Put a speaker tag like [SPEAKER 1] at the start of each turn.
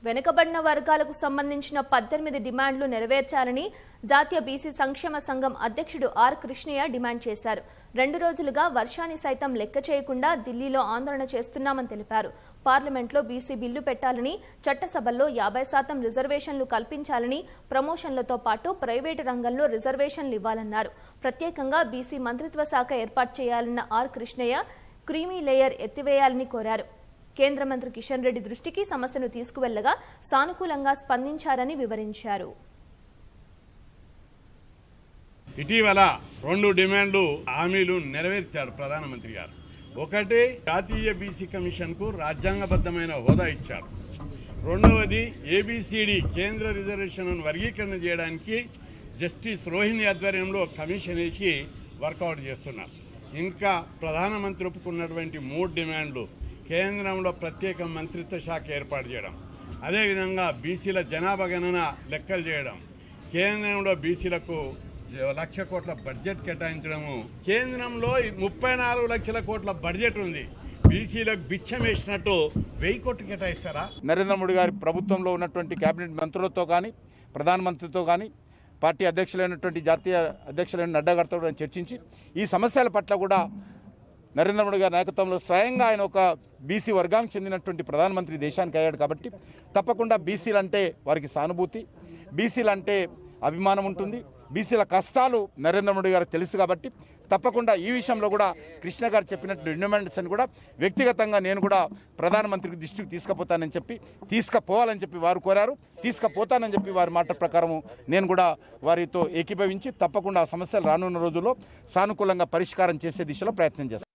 [SPEAKER 1] వెనుకబడిన వర్గాలకు సంబంధించిన పద్దెనిమిది డిమాండ్లు నెరవేర్చాలని జాతీయ బీసీ సంక్షేమ సంఘం అధ్యక్షుడు ఆర్ కృష్ణయ్య డిమాండ్ చేశారు రెండు రోజులుగా వర్షాన్ని సైతం లెక్క చేయకుండా ఢిల్లీలో ఆందోళన చేస్తున్నామని తెలిపారు పార్లమెంట్లో బీసీ బిల్లు పెట్టాలని చట్టసభల్లో యాభై శాతం రిజర్వేషన్లు కల్పించాలని ప్రమోషన్లతో పాటు ప్రైవేటు రంగంలో రిజర్వేషన్లు ఇవ్వాలన్నారు ప్రత్యేకంగా బీసీ మంత్రిత్వ శాఖ ఏర్పాటు చేయాలన్న ఆర్ కృష్ణయ్య క్రీమీ లేయర్ ఎత్తివేయాలని కోరారు కేంద్ర మంత్రి కిషన్ రెడ్డి దృష్టికి సమస్యను తీసుకువెళ్లగా సానుకూలంగా స్పందించారని వివరించారు
[SPEAKER 2] ఇటీవల రెండు డిమాండ్లు హామీలు నెరవేర్చారు ప్రధానమంత్రి గారు ఒకటి జాతీయ బీసీ కమిషన్కు రాజ్యాంగబద్ధమైన హోదా ఇచ్చారు రెండవది ఏబిసిడి కేంద్ర రిజర్వేషన్లను వర్గీకరణ చేయడానికి జస్టిస్ రోహిణి ఆధ్వర్యంలో కమిషన్ వేసి వర్కౌట్ చేస్తున్నారు ఇంకా ప్రధానమంత్రి ఒప్పుకున్నటువంటి మూడు డిమాండ్లు కేంద్రంలో ప్రత్యేక మంత్రిత్వ శాఖ ఏర్పాటు చేయడం అదేవిధంగా బీసీల జనాభా గణన లెక్కలు చేయడం కేంద్రంలో బీసీలకు లక్ష కోట్ల బడ్జెట్ కేటాయించడము కేంద్రంలో ముప్పై నాలుగు లక్షల కోట్ల బడ్జెట్ ఉంది బీసీలకు బిచ్చం వేసినట్టు వెయ్యి కోట్లు కేటాయిస్తారా
[SPEAKER 3] నరేంద్ర మోడీ గారి ప్రభుత్వంలో ఉన్నటువంటి కేబినెట్ మంత్రులతో కానీ ప్రధానమంత్రితో కానీ పార్టీ అధ్యక్షులైనటువంటి జాతీయ అధ్యక్షులైన నడ్డా గారితో కూడా చర్చించి ఈ సమస్యల పట్ల కూడా నరేంద్ర మోడీ గారి నాయకత్వంలో స్వయంగా ఆయన ఒక బీసీ వర్గానికి చెందినటువంటి ప్రధానమంత్రి దేశానికి అయ్యాడు కాబట్టి తప్పకుండా బీసీలు అంటే వారికి సానుభూతి బీసీలు అంటే అభిమానం ఉంటుంది బీసీల కష్టాలు నరేంద్ర మోడీ గారికి తెలుసు కాబట్టి తప్పకుండా ఈ విషయంలో కూడా కృష్ణ గారు చెప్పినట్టు డిమాండ్స్ అని కూడా వ్యక్తిగతంగా నేను కూడా ప్రధానమంత్రికి దృష్టికి తీసుకుపోతానని చెప్పి తీసుకుపోవాలని చెప్పి వారు కోరారు తీసుకుపోతానని చెప్పి వారి మాట ప్రకారము నేను కూడా వారితో ఏకీభవించి తప్పకుండా ఆ సమస్యలు రానున్న రోజుల్లో సానుకూలంగా పరిష్కారం చేసే దిశలో ప్రయత్నం చేస్తాను